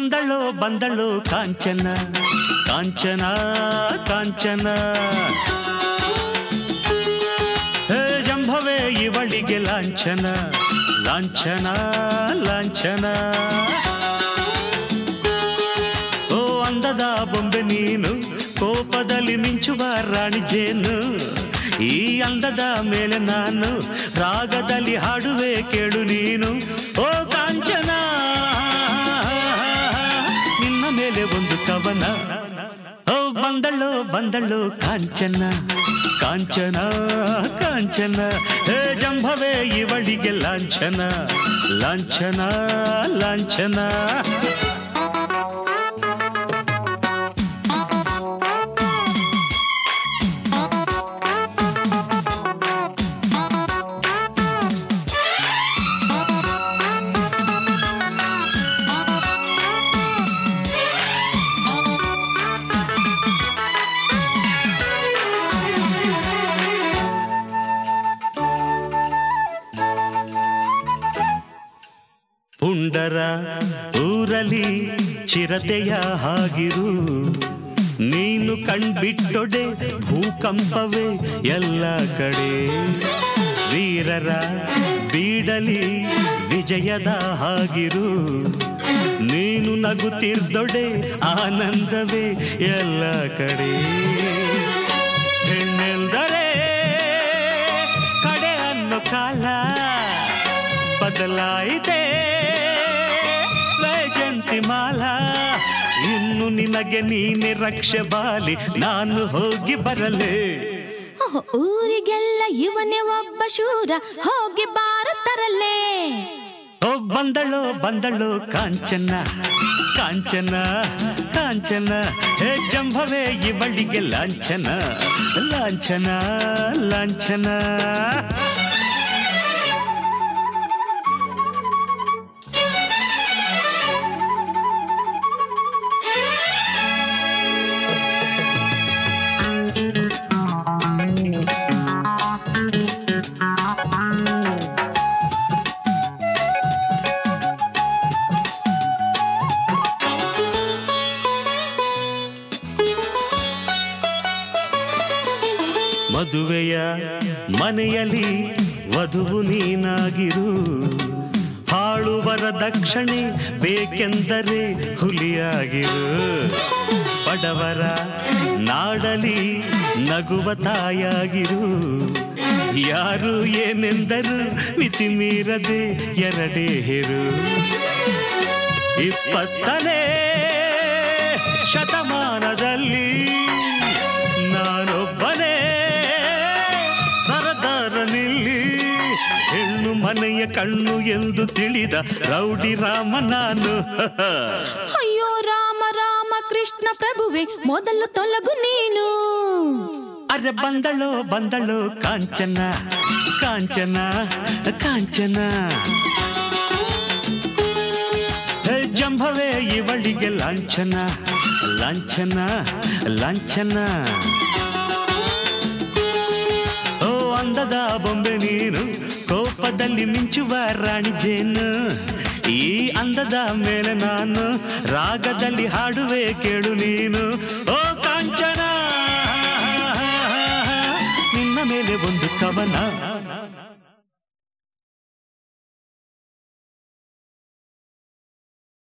ಬಂದಳು ಬಂದಳು ಕಾಂಚನ ಕಾಂಚನ ಕಾಂಚನ ಹೇ ಜಂಭವೇ ಇವಳಿಗೆ ಲಾಂಛನ ಲಾಂಛನ ಲಾಂಛನ ಓ ಅಂದದ ಬೊಂಬೆ ನೀನು ಕೋಪದಲ್ಲಿ ಮಿಂಚುವ ರಾಣಿ ಜೇನು ಈ ಅಂದದ ಮೇಲೆ ನಾನು ರಾಗದಲ್ಲಿ ಹಾಡುವೆ ಕೇಳು ನೀನು ಓ ಕಾಂಚನ ನಿನ್ನ ಮೇಲೆ ಒಂದು ಕವನ ಓ ಬಂದಳು ಬಂದಳು ಕಾಂಚನ ಕಾಂಚನ ಕಾಂಚನ ಹೇ ಜಂಭವೇ ಇವಳಿಗೆ ಲಾಂಛನ ಲಾಂಛನ ಲಾಂಛನ ಪುಂಡರ ಊರಲಿ ಚಿರತೆಯ ಹಾಗಿರು ನೀನು ಕಣ್ಬಿಟ್ಟೊಡೆ ಭೂಕಂಪವೇ ಎಲ್ಲ ಕಡೆ ವೀರರ ಬೀಡಲಿ ವಿಜಯದ ಹಾಗಿರು ನೀನು ನಗುತ್ತಿರ್ದೊಡೆ ಆನಂದವೇ ಎಲ್ಲ ಕಡೆ ಹೆಣ್ಣೆಂದರೆ ಕಡೆ ಅನ್ನೋ ಕಾಲ ಬದಲಾಯಿತೆ ವೈಜಂತಿ ಮಾಲ ಇನ್ನು ನಿನಗೆ ನೀನೆ ರಕ್ಷೆ ಬಾಲಿ ನಾನು ಹೋಗಿ ಬರಲೇ ಓಹ್, ಊರಿಗೆಲ್ಲ ಇವನೇ ಒಬ್ಬ ಶೂರ ಹೋಗಿ ಬಾರುತ್ತರಲ್ಲೇ ಓ ಬಂದಳು ಬಂದಳು ಕಾಂಚನ ಕಾಂಚನ ಕಾಂಚನ ಹೇ ಜಂಭವೇ ಇವಳಿಗೆ ಲಾಂಛನ ಲಾಂಛನ ಲಾಂಛನ ಮದುವೆಯ ಮನೆಯಲ್ಲಿ ವಧುವು ನೀನಾಗಿರು ಹಾಳುವರ ದಕ್ಷಿಣೆ ಬೇಕೆಂದರೆ ಹುಲಿಯಾಗಿರು ಬಡವರ ನಾಡಲಿ ನಗುವ ತಾಯಾಗಿರು ಯಾರು ಏನೆಂದರು ಮಿತಿ ಮೀರದೆ ಎರಡೇ ಹೆರು ಇಪ್ಪತ್ತನೇ ಶತಮಾನದಲ್ಲಿ ನಾನೊಬ್ಬನೇ ಸರದಾರನಿಲ್ಲಿ ಹೆಣ್ಣು ಮನೆಯ ಕಣ್ಣು ಎಂದು ತಿಳಿದ ರೌಡಿ ರಾಮ ನಾನು ಅಯ್ಯೋ ರಾಮ ರಾಮ ಕೃಷ್ಣ ಪ್ರಭುವೆ ಮೊದಲು ತೊಲಗು ನೀನು ಅರೆ ಬಂದಳು ಬಂದಳು ಕಾಂಚನ ಕಾಂಚನ ಕಾಂಚನ ಹೇ ಜಂಭವೇ ಇವಳಿಗೆ ಲಾಂಛನ ಲಾಂಛನ ಲಾಂಛನ ಓ ಅಂದದ ಬೊಂಬೆ ನೀನು ಕೋಪದಲ್ಲಿ ಮಿಂಚುವ ರಾಣಿ ಜೇನು ಈ ಅಂದದ ಮೇಲೆ ನಾನು ರಾಗದಲ್ಲಿ ಹಾಡುವೆ ಕೇಳು ನೀನು ಓ ಕಾಂಚನ ನಿನ್ನ ಮೇಲೆ ಒಂದು ಕವನ